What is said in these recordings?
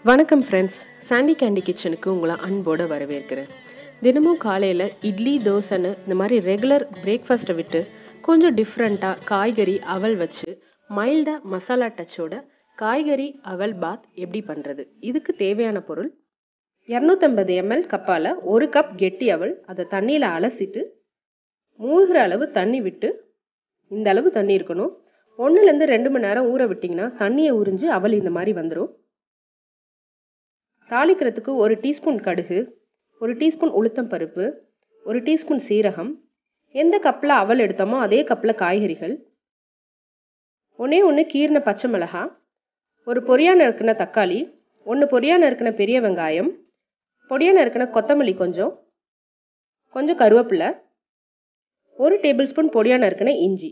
வணக்கம் friends Sandy Candy கிச்சனுக்கு உங்களை அன்போடு வரவேற்கிறேன் தினமும் காலையில் இட்லி தோசைன்னு இந்த மாதிரி ரெகுலர் பிரேக்ஃபாஸ்ட்டை விட்டு கொஞ்சம் டிஃப்ரெண்ட்டாக காய்கறி அவல் வச்சு மைல்டாக மசாலா டச்சோட காய்கறி அவல் பாத் எப்படி பண்ணுறது இதுக்கு தேவையான பொருள் இரநூத்தம்பது எம்எல் கப்பால் ஒரு கப் கெட்டி அவல் அதை தண்ணியில் அலசிட்டு மூழ்கிற அளவு தண்ணி விட்டு இந்த அளவு தண்ணி இருக்கணும் ஒன்றுலேருந்து ரெண்டு மணி நேரம் ஊற விட்டிங்கன்னா தண்ணியை உறிஞ்சு அவல் இந்த மாதிரி வந்துடும் தாளிக்கிறதுக்கு ஒரு டீஸ்பூன் கடுகு ஒரு டீஸ்பூன் உளுத்தம் பருப்பு ஒரு டீஸ்பூன் சீரகம் எந்த கப்பில் அவல் எடுத்தோமோ அதே கப்பில் காய்கறிகள் ஒன்றே ஒன்று கீர்ன பச்சை மிளகா ஒரு பொரியா நறுக்கின தக்காளி ஒன்று பொரியா நறுக்கின பெரிய வெங்காயம் பொடியா நறுக்கின கொத்தமல்லி கொஞ்சம் கொஞ்சம் கருவேப்பிலை ஒரு டேபிள் ஸ்பூன் பொடியா நறுக்கின இஞ்சி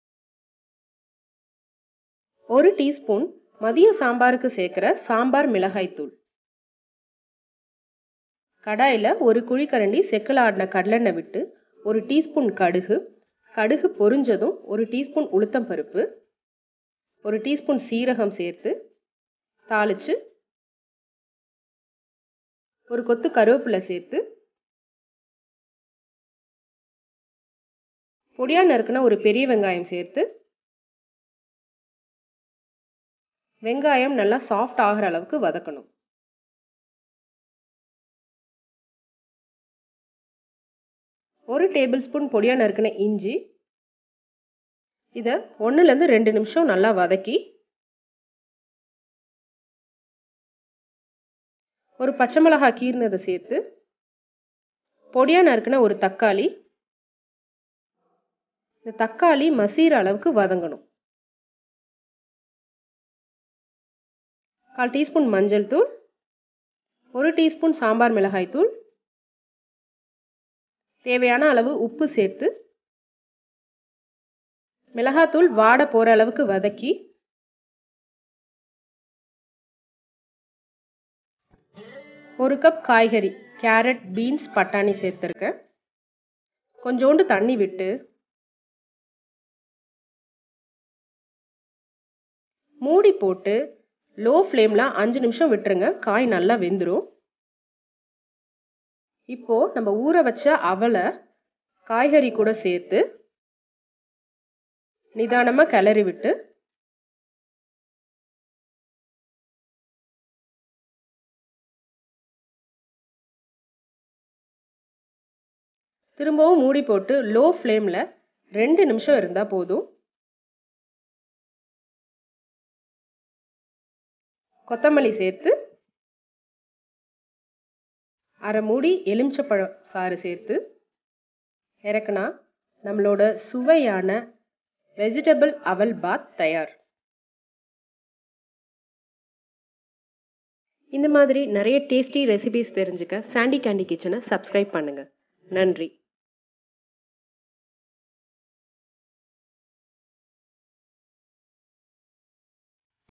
ஒரு டீஸ்பூன் மதிய சாம்பாருக்கு சேர்க்குற சாம்பார் மிளகாய்த்தூள் கடாயில் ஒரு குழிக்கரண்டி செக்கில் ஆடின கடலெண்ணெய் விட்டு ஒரு டீஸ்பூன் கடுகு கடுகு பொரிஞ்சதும் ஒரு டீஸ்பூன் உளுத்தம் பருப்பு ஒரு டீஸ்பூன் சீரகம் சேர்த்து தாளித்து ஒரு கொத்து கருவேப்பிலை சேர்த்து பொடியா நறுக்குன ஒரு பெரிய வெங்காயம் சேர்த்து வெங்காயம் நல்லா சாஃப்ட் ஆகிற அளவுக்கு வதக்கணும் ஒரு டேபிள் ஸ்பூன் பொடியா நறுக்கின இஞ்சி இதை ஒன்றுலேருந்து ரெண்டு நிமிஷம் நல்லா வதக்கி ஒரு பச்சை மிளகாய் கீர்னதை சேர்த்து பொடியா நறுக்கின ஒரு தக்காளி இந்த தக்காளி மசீர அளவுக்கு வதங்கணும் கால் டீஸ்பூன் மஞ்சள் தூள் ஒரு டீஸ்பூன் சாம்பார் மிளகாய் தூள் தேவையான அளவு உப்பு சேர்த்து மிளகாத்தூள் வாட போகிற அளவுக்கு வதக்கி ஒரு கப் காய்கறி கேரட் பீன்ஸ் பட்டாணி சேர்த்துருக்கேன் கொஞ்சோண்டு தண்ணி விட்டு மூடி போட்டு லோ ஃப்ளேமில் அஞ்சு நிமிஷம் விட்டுருங்க காய் நல்லா வெந்துடும் இப்போ நம்ம ஊற வச்ச அவலை காய்கறி கூட சேர்த்து நிதானமாக கிளறி விட்டு திரும்பவும் மூடி போட்டு லோ ஃப்ளேமில் ரெண்டு நிமிஷம் இருந்தால் போதும் கொத்தமல்லி சேர்த்து அரை மூடி எலுமிச்சப்பழம் சாறு சேர்த்து இறக்குனா நம்மளோட சுவையான வெஜிடபிள் அவல் பாத் தயார் இந்த மாதிரி நிறைய டேஸ்டி ரெசிபிஸ் தெரிஞ்சுக்க சாண்டி கேண்டி கிச்சனை சப்ஸ்கிரைப் பண்ணுங்கள் நன்றி